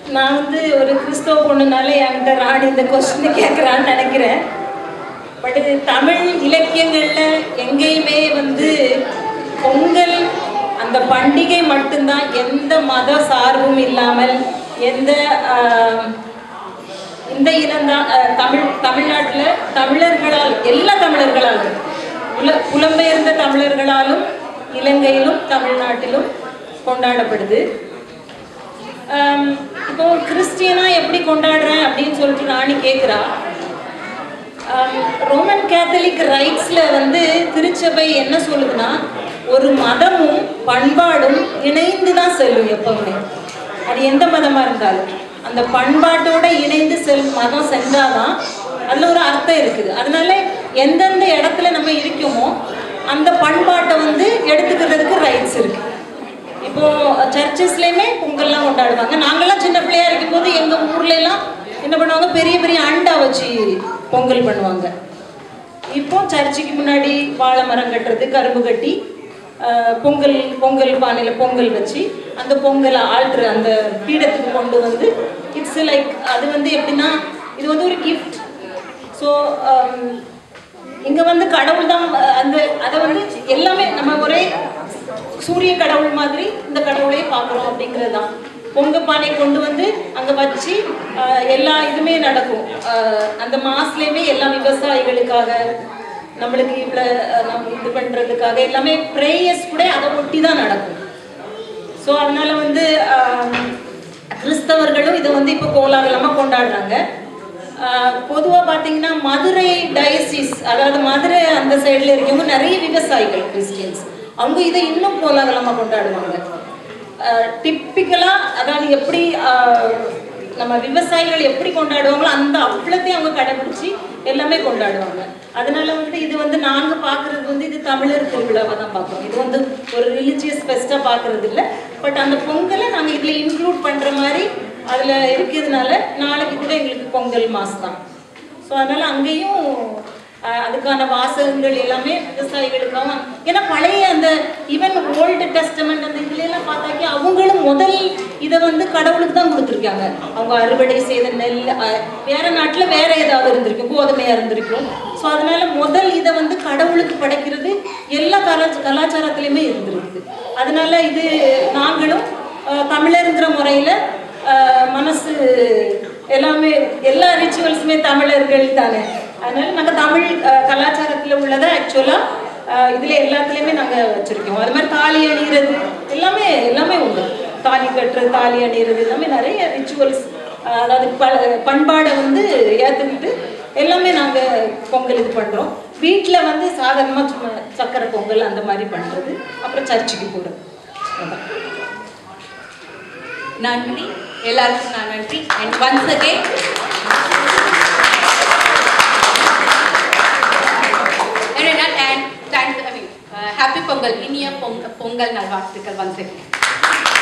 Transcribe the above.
நான் வந்து ஒரு கிறிஸ்தவ பொண்ணுனால என்கிட்ட ராணி இந்த கொஸ்டின் கேட்குறான்னு நினைக்கிறேன் பட் இது தமிழ் இலக்கியங்கள்ல எங்கேயுமே வந்து பொங்கல் அந்த பண்டிகை மட்டும்தான் எந்த மத சார்பும் இல்லாமல் எந்த ஆஹ், இந்த இனம்தான் அஹ், தமிழ் தமிழ்நாட்டில் தமிழர்களால் எல்லா தமிழர்களாலும் புல புலம்பெயர்ந்த தமிழர்களாலும் இலங்கையிலும் தமிழ்நாட்டிலும் கொண்டாடப்படுது ஆம், இப்போ கிறிஸ்டியனா எப்படி கொண்டாடுறேன் அப்படின்னு சொல்லிட்டு ராணி கேட்குறா ரோமன் கேத்தலிக் ரைட்ஸில் வந்து திருச்சபை என்ன சொல்லுதுன்னா ஒரு மதமும் பண்பாடும் இணைந்து தான் செல்லும் எப்பவுமே அது எந்த மதமாக இருந்தாலும் அந்த பண்பாட்டோட இணைந்து செல் மதம் சென்றாதான் அதில் ஒரு அர்த்தம் இருக்குது அதனால எந்தெந்த இடத்துல நம்ம இருக்கோமோ அந்த பண்பாட்டை வந்து எடுத்துக்கிறதுக்கு ரைட்ஸ் இருக்கு இப்போ சர்ச்சஸ்லயுமே பொங்கல்லாம் கொண்டாடுவாங்க நாங்கெல்லாம் சின்ன பிள்ளையா இருக்கும்போது எங்க ஊர்ல எல்லாம் என்ன பண்ணுவாங்க பெரிய பெரிய அண்டா வச்சு பொங்கல் பண்ணுவாங்க இப்போ சர்ச்சுக்கு முன்னாடி வாழை மரம் கட்டுறது கரும்பு கட்டி ஆஹ், பொங்கல் பொங்கல் பானையில் பொங்கல் வச்சு அந்த பொங்கலை ஆல்ட்ரு அந்த பீடத்துக்கு கொண்டு வந்து இட்ஸ் லைக் அது வந்து எப்படின்னா இது வந்து ஒரு கிஃப்ட் ஸோ இங்க வந்து கடவுள் தான் அஹ், அந்த அதை வந்து எல்லாமே நம்ம ஒரே சூரிய கடவுள் மாதிரி இந்த கடவுளையே பார்க்குறோம் அப்படிங்கிறது தான் பொங்க பானை கொண்டு வந்து அங்க வச்சு அஹ், எல்லா இதுமே நடக்கும் அஹ், அந்த மாஸ்லேயுமே எல்லா விவசாயிகளுக்காக நம்மளுக்கு இவ்வளோ நம்ம இது பண்றதுக்காக எல்லாமே ப்ரேயர்ஸ் கூட அதை ஒட்டி தான் நடக்கும் ஸோ அதனால வந்து ஆம், கிறிஸ்தவர்களும் இதை வந்து இப்போ கோலாகலமாக கொண்டாடுறாங்க பொதுவாக பார்த்தீங்கன்னா மதுரை டயசிஸ் அதாவது மதுரை அந்த சைடில் இருக்கவங்க நிறைய விவசாயிகள் கிறிஸ்டியன்ஸ் அவங்க இதை இன்னும் கோலாகலமாக கொண்டாடுவாங்க டிப்பிக்கலாக அதாவது எப்படி ஆஹ், நம்ம விவசாயிகள் எப்படி கொண்டாடுவாங்களோ அந்த அப்பளத்தையும் அவங்க கடைபிடிச்சி எல்லாமே கொண்டாடுவாங்க அதனால வந்து இது வந்து நாங்க பார்க்கிறது வந்து இது தமிழர் திருவிழாவை தான் பார்க்குறோம் இது வந்து ஒரு ரிலிஜியஸ் ஃபெஸ்ட்டாக பார்க்கறது இல்லை பட் அந்த பொங்கலை நாங்கள் இதில் இன்க்ளூட் பண்ணுற மாதிரி அதில் இருக்கிறதுனால நாளைக்கு கூட எங்களுக்கு பொங்கல் மாஸ் தான் ஸோ அதனால அங்கேயும் அஹ், அதுக்கான வாசகங்கள் எல்லாமே விவசாயிகளுக்காகவும் ஏன்னா பழைய அந்த ஈவன் ஓல்டு டெஸ்டமெண்ட் அந்த இதுல எல்லாம் பார்த்தாக்கி அவங்களும் முதல் இதை வந்து கடவுளுக்கு தான் கொடுத்துருக்காங்க அவங்க அறுவடை செய்த நெல் அஹ், வேற நாட்டில் வேற ஏதாவது இருந்திருக்கும் கோதுமையா இருந்திருக்கும் ஸோ அதனால முதல் இதை வந்து கடவுளுக்கு படைக்கிறது எல்லா கலா கலாச்சாரத்திலையுமே இருந்திருக்குது அதனால இது நாங்களும் அஹ், தமிழருங்கிற முறையில் மனசு எல்லாமே எல்லா ரிச்சுவல்ஸுமே தமிழர்கள் தானே அதனால நாங்கள் தமிழ் அஹ், கலாச்சாரத்தில் உள்ளதை ஆக்சுவலாக இதில் எல்லாத்துலேயுமே நாங்கள் வச்சுருக்கோம் அது மாதிரி தாலி அணிகிறது எல்லாமே எல்லாமே உண்டு தாலி கட்டுறது தாலி அணிகிறது எல்லாமே நிறைய ரிச்சுவல்ஸ் அதாவது ப பண்பாடை வந்து ஏற்றுக்கிட்டு எல்லாமே நாங்கள் பொங்கல் இது பண்ணுறோம் வீட்டில் வந்து சாதாரணமாக சும்மா சக்கரை பொங்கல் அந்த மாதிரி பண்ணுறது அப்புறம் சர்ச்சுக்கு போகிறது அதான் நன்றி எல்லாருக்கும் நான் நன்றி and once again and thanks I mean happy Pongal இனிய பொங்க பொங்கல் நல்வாழ்த்துக்கள் ஒன்ஸ் அகேன்